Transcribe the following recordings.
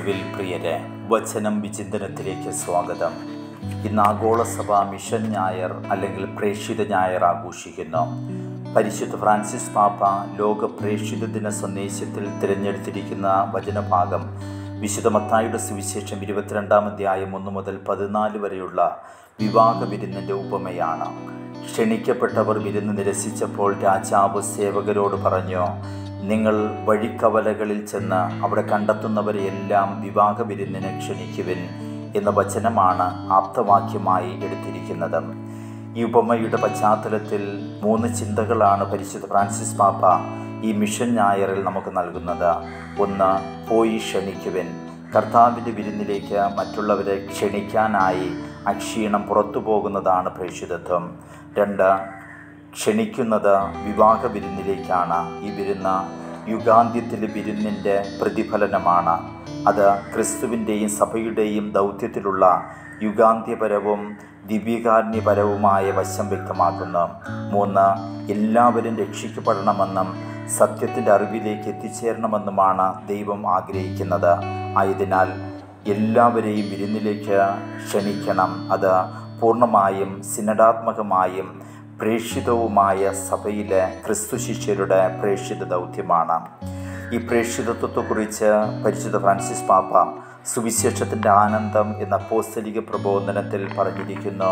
ക്രിസ്തുവിൽ പ്രിയരെ വചനം വിചിന്തനത്തിലേക്ക് സ്വാഗതം ഇന്ന് ആഗോളസഭ മിഷൻ ഞായർ അല്ലെങ്കിൽ പ്രേക്ഷിത ഞായർ ആഘോഷിക്കുന്നു പരിശുദ്ധ ഫ്രാൻസിസ് പാപ്പ ലോക പ്രേക്ഷിത ദിന സന്ദേശത്തിൽ തിരഞ്ഞെടുത്തിരിക്കുന്ന വചനഭാഗം വിശുദ്ധ മത്തായുടെ സുവിശേഷം ഇരുപത്തിരണ്ടാം അധ്യായം ഒന്ന് മുതൽ പതിനാല് വരെയുള്ള വിവാഹ വിരുന്നിൻ്റെ ഉപമയാണ് ക്ഷണിക്കപ്പെട്ടവർ വിരുന്ന് നിരസിച്ചപ്പോൾ രാജാവ് സേവകരോട് പറഞ്ഞു നിങ്ങൾ വഴിക്കവലകളിൽ ചെന്ന് അവിടെ കണ്ടെത്തുന്നവരെയെല്ലാം വിവാഹ വിരുന്നിന് ക്ഷണിക്കുവിൻ എന്ന വചനമാണ് ആപ്തവാക്യമായി എടുത്തിരിക്കുന്നത് ഈ ഉപമയുടെ പശ്ചാത്തലത്തിൽ മൂന്ന് ചിന്തകളാണ് പരിശുദ്ധ ഫ്രാൻസിസ് പാപ്പ ഈ മിഷൻ ഞായറിൽ നമുക്ക് നൽകുന്നത് ഒന്ന് പോയി ക്ഷണിക്കുവിൻ കർത്താവിൻ്റെ വിരുന്നിലേക്ക് മറ്റുള്ളവരെ ക്ഷണിക്കാനായി അക്ഷീണം പുറത്തു പോകുന്നതാണ് പ്രേക്ഷിതത്വം രണ്ട് ക്ഷണിക്കുന്നത് വിവാഹ വിരുന്നിലേക്കാണ് ഈ വിരുന്ന് യുഗാന്ത്യത്തിലെ വിരുന്നിൻ്റെ പ്രതിഫലനമാണ് അത് ക്രിസ്തുവിൻ്റെയും സഭയുടെയും ദൗത്യത്തിലുള്ള യുഗാന്ത്യപരവും ദിവ്യകാരുണ്യപരവുമായ വശം വ്യക്തമാക്കുന്നു മൂന്ന് എല്ലാവരും രക്ഷിക്കപ്പെടണമെന്നും സത്യത്തിൻ്റെ അറിവിലേക്ക് എത്തിച്ചേരണമെന്നുമാണ് ദൈവം ആഗ്രഹിക്കുന്നത് ആയതിനാൽ എല്ലാവരെയും വിരുന്നിലേക്ക് ക്ഷണിക്കണം അത് പൂർണ്ണമായും സിനഡാത്മകമായും പ്രേക്ഷിതവുമായ സഭയിലെ ക്രിസ്തു ശിഷ്യരുടെ പ്രേക്ഷിത ദൗത്യമാണ് ഈ പ്രേക്ഷിതത്വത്തെക്കുറിച്ച് പരിശുദ്ധ ഫ്രാൻസിസ് പാപ്പ സുവിശേഷത്തിൻ്റെ ആനന്ദം എന്ന പോസ്തലിക പ്രബോധനത്തിൽ പറഞ്ഞിരിക്കുന്നു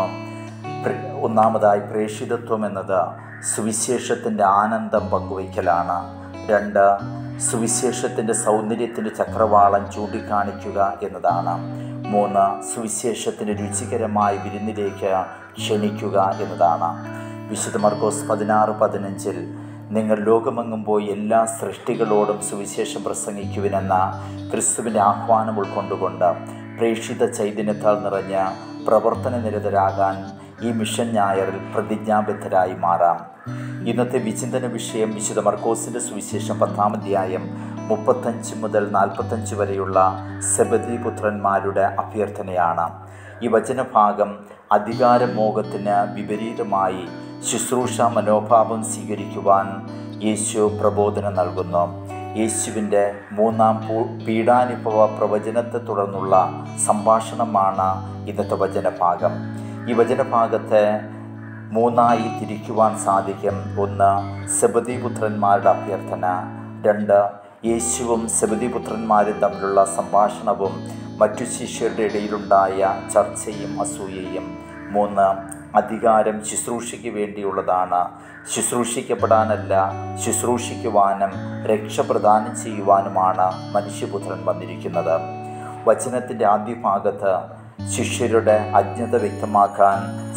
ഒന്നാമതായി പ്രേക്ഷിതത്വം എന്നത് സുവിശേഷത്തിൻ്റെ ആനന്ദം പങ്കുവയ്ക്കലാണ് രണ്ട് സുവിശേഷത്തിൻ്റെ സൗന്ദര്യത്തിൻ്റെ ചക്രവാളം ചൂണ്ടിക്കാണിക്കുക എന്നതാണ് മൂന്ന് സുവിശേഷത്തിൻ്റെ രുചികരമായ വിരുന്നിലേക്ക് ക്ഷണിക്കുക എന്നതാണ് വിശുദ്ധ മർക്കോസ് പതിനാറ് പതിനഞ്ചിൽ നിങ്ങൾ ലോകമെങ്ങും പോയി എല്ലാ സൃഷ്ടികളോടും സുവിശേഷം പ്രസംഗിക്കുവിനെന്ന ക്രിസ്തുവിൻ്റെ ആഹ്വാനം ഉൾക്കൊണ്ടുകൊണ്ട് പ്രേക്ഷിത ചൈതന്യത്താൽ നിറഞ്ഞ പ്രവർത്തന നിരതരാകാൻ ഈ മിഷൻ ഞായറിൽ പ്രതിജ്ഞാബദ്ധരായി മാറാം ഇന്നത്തെ വിചിന്തന വിഷയം വിശുദ്ധ മർക്കോസിൻ്റെ സുവിശേഷം പത്താം അധ്യായം മുപ്പത്തഞ്ച് മുതൽ നാൽപ്പത്തഞ്ച് വരെയുള്ള സെബദി പുത്രന്മാരുടെ അഭ്യർത്ഥനയാണ് ഈ വചനഭാഗം അധികാരമോഹത്തിന് വിപരീതമായി ശുശ്രൂഷ മനോഭാവം സ്വീകരിക്കുവാൻ യേശു പ്രബോധനം നൽകുന്നു യേശുവിൻ്റെ മൂന്നാം പീഡാനുഭവ പ്രവചനത്തെ തുടർന്നുള്ള സംഭാഷണമാണ് ഇന്നത്തെ വചനഭാഗം ഈ വചനഭാഗത്തെ മൂന്നായി തിരിക്കുവാൻ സാധിക്കും ഒന്ന് സെബദിപുത്രന്മാരുടെ അഭ്യർത്ഥന രണ്ട് യേശുവും സെബദിപുത്രന്മാരും തമ്മിലുള്ള സംഭാഷണവും മറ്റു ശിഷ്യരുടെ ഇടയിലുണ്ടായ ചർച്ചയും അസൂയയും മൂന്ന് അധികാരം ശുശ്രൂഷയ്ക്ക് വേണ്ടിയുള്ളതാണ് ശുശ്രൂഷിക്കപ്പെടാനല്ല ശുശ്രൂഷിക്കുവാനും രക്ഷ പ്രദാനം ചെയ്യുവാനുമാണ് മനുഷ്യപുത്രൻ വന്നിരിക്കുന്നത് വചനത്തിൻ്റെ ആദ്യ ഭാഗത്ത് ശിഷ്യരുടെ അജ്ഞത വ്യക്തമാക്കാൻ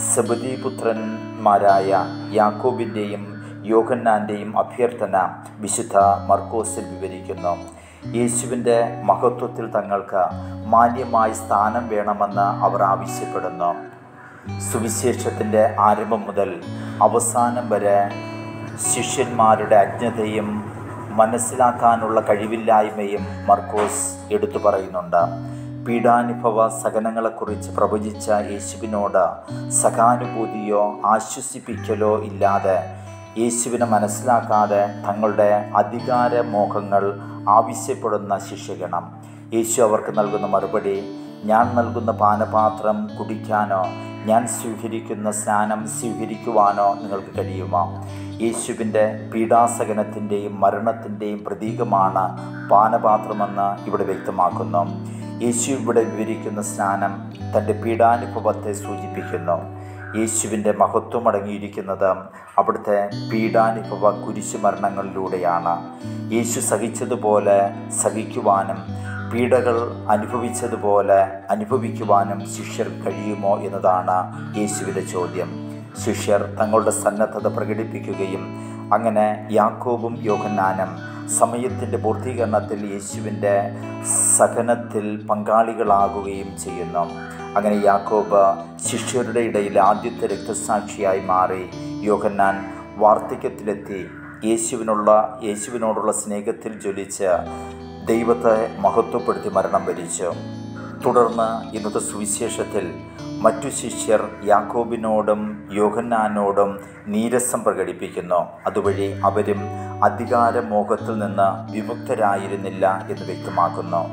സബദീപുത്രന്മാരായ യാക്കോബിൻ്റെയും യോഹന്നാൻ്റെയും അഭ്യർത്ഥന വിശുദ്ധ മർക്കോസിൽ വിവരിക്കുന്നു യേശുവിൻ്റെ മഹത്വത്തിൽ തങ്ങൾക്ക് മാന്യമായ സ്ഥാനം വേണമെന്ന് അവർ ആവശ്യപ്പെടുന്നു സുവിശേഷത്തിൻ്റെ ആരംഭം മുതൽ അവസാനം വരെ ശിഷ്യന്മാരുടെ അജ്ഞതയും മനസ്സിലാക്കാനുള്ള കഴിവില്ലായ്മയും മർക്കോസ് എടുത്തു പറയുന്നുണ്ട് പീഡാനുഭവ സഹനങ്ങളെക്കുറിച്ച് പ്രവചിച്ച യേശുവിനോട് സഹാനുഭൂതിയോ ആശ്വസിപ്പിക്കലോ ഇല്ലാതെ യേശുവിനെ മനസ്സിലാക്കാതെ തങ്ങളുടെ അധികാരമോഹങ്ങൾ ആവശ്യപ്പെടുന്ന ശിഷ്യഗണം യേശു അവർക്ക് നൽകുന്ന മറുപടി ഞാൻ നൽകുന്ന പാനപാത്രം കുടിക്കാനോ ഞാൻ സ്വീകരിക്കുന്ന സ്നാനം സ്വീകരിക്കുവാനോ നിങ്ങൾക്ക് കഴിയുമോ യേശുവിൻ്റെ പീഡാസകനത്തിൻ്റെയും മരണത്തിൻ്റെയും പ്രതീകമാണ് പാനപാത്രമെന്ന് ഇവിടെ വ്യക്തമാക്കുന്നു യേശു ഇവിടെ വിവരിക്കുന്ന സ്നാനം തൻ്റെ പീഡാനുഭവത്തെ സൂചിപ്പിക്കുന്നു യേശുവിൻ്റെ മഹത്വം അടങ്ങിയിരിക്കുന്നത് അവിടുത്തെ പീഡാനുഭവ കുരിശുമരണങ്ങളിലൂടെയാണ് യേശു സഹിച്ചതുപോലെ സഹിക്കുവാനും പീഡകൾ അനുഭവിച്ചതുപോലെ അനുഭവിക്കുവാനും ശിഷ്യർ കഴിയുമോ എന്നതാണ് യേശുവിൻ്റെ ചോദ്യം ശിഷ്യർ തങ്ങളുടെ സന്നദ്ധത പ്രകടിപ്പിക്കുകയും അങ്ങനെ യാക്കോബും യോഹന്നാനും സമയത്തിൻ്റെ പൂർത്തീകരണത്തിൽ യേശുവിൻ്റെ സഹനത്തിൽ പങ്കാളികളാകുകയും ചെയ്യുന്നു അങ്ങനെ യാക്കോബ് ശിഷ്യരുടെ ഇടയിൽ ആദ്യത്തെ രക്തസാക്ഷിയായി മാറി യോഹന്നാൻ വാർദ്ധക്യത്തിലെത്തി യേശുവിനുള്ള യേശുവിനോടുള്ള സ്നേഹത്തിൽ ജ്വലിച്ച് ദൈവത്തെ മഹത്വപ്പെടുത്തി മരണം വരിച്ചു തുടർന്ന് ഇന്നത്തെ സുവിശേഷത്തിൽ മറ്റു ശിഷ്യർ യാക്കോബിനോടും യോഹന്നാനോടും നീരസം പ്രകടിപ്പിക്കുന്നു അതുവഴി അവരും അധികാരമോഹത്തിൽ നിന്ന് വിമുക്തരായിരുന്നില്ല എന്ന് വ്യക്തമാക്കുന്നു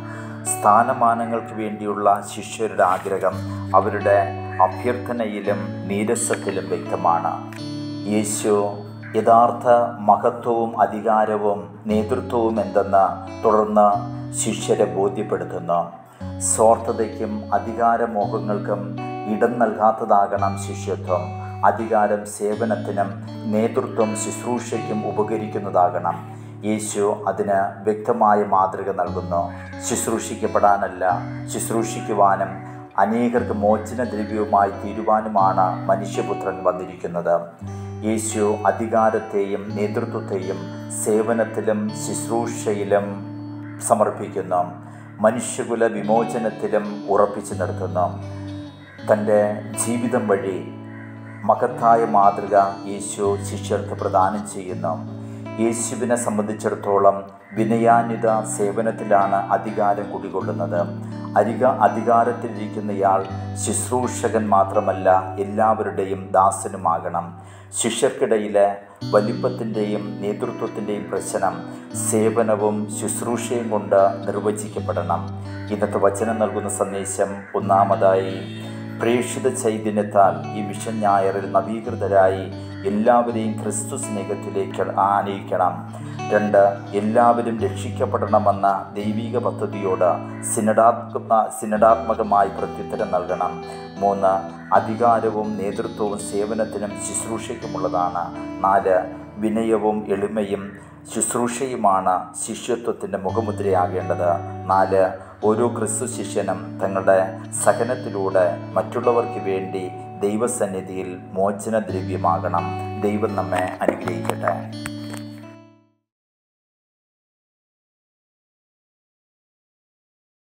സ്ഥാനമാനങ്ങൾക്ക് വേണ്ടിയുള്ള ശിഷ്യരുടെ ആഗ്രഹം അവരുടെ അഭ്യർത്ഥനയിലും നീരസത്തിലും വ്യക്തമാണ് യേശു യഥാർത്ഥ മഹത്വവും അധികാരവും നേതൃത്വവും എന്തെന്ന് തുടർന്ന് ശിഷ്യരെ ബോധ്യപ്പെടുത്തുന്നു സ്വാർത്ഥതയ്ക്കും അധികാരമോഹങ്ങൾക്കും ഇടം നൽകാത്തതാകണം ശിഷ്യത്വം അധികാരം സേവനത്തിനും നേതൃത്വം ശുശ്രൂഷയ്ക്കും ഉപകരിക്കുന്നതാകണം യേശു അതിന് വ്യക്തമായ മാതൃക നൽകുന്നു ശുശ്രൂഷിക്കപ്പെടാനല്ല ശുശ്രൂഷിക്കുവാനും അനേകർക്ക് മോചന ദ്രവ്യവുമായി തീരുവാനുമാണ് മനുഷ്യപുത്രൻ വന്നിരിക്കുന്നത് യേശു അധികാരത്തെയും നേതൃത്വത്തെയും സേവനത്തിലും ശുശ്രൂഷയിലും സമർപ്പിക്കുന്നു മനുഷ്യകുല വിമോചനത്തിലും ഉറപ്പിച്ചു നിർത്തുന്നു തൻ്റെ ജീവിതം വഴി മഹത്തായ മാതൃക യേശു ശിഷ്യർക്ക് പ്രദാനം ചെയ്യുന്നു യേശുവിനെ സംബന്ധിച്ചിടത്തോളം വിനയാന്വിത സേവനത്തിലാണ് അധികാരം കുടികൊള്ളുന്നത് അരിക അധികാരത്തിലിരിക്കുന്നയാൾ ശുശ്രൂഷകൻ മാത്രമല്ല എല്ലാവരുടെയും ദാസനുമാകണം ശിഷ്യർക്കിടയിലെ വലിപ്പത്തിൻ്റെയും നേതൃത്വത്തിൻ്റെയും പ്രശ്നം സേവനവും ശുശ്രൂഷയും കൊണ്ട് നിർവചിക്കപ്പെടണം ഇന്നത്തെ വചനം നൽകുന്ന സന്ദേശം ഒന്നാമതായി പ്രേക്ഷിത ചൈതന്യത്താൽ ഈ മിഷൻ ഞായറിൽ നവീകൃതരായി എല്ലാവരെയും ക്രിസ്തു സ്നേഹത്തിലേക്ക് ആനയിക്കണം രണ്ട് എല്ലാവരും രക്ഷിക്കപ്പെടണമെന്ന ദൈവിക പദ്ധതിയോട് സിനഡാത്മ സിനഡാത്മകമായി പ്രത്യുത്തരം നൽകണം മൂന്ന് അധികാരവും നേതൃത്വവും സേവനത്തിനും ശുശ്രൂഷയ്ക്കുമുള്ളതാണ് നാല് വിനയവും എളിമയും ശുശ്രൂഷയുമാണ് ശിഷ്യത്വത്തിൻ്റെ മുഖമുദ്രയാകേണ്ടത് നാല് ഓരോ ക്രിസ്തു ശിഷ്യനും തങ്ങളുടെ സഹനത്തിലൂടെ മറ്റുള്ളവർക്ക് വേണ്ടി ദൈവസന്നിധിയിൽ മോചനദ്രവ്യമാകണം ദൈവം നമ്മെ അനുഗ്രഹിക്കട്ടെ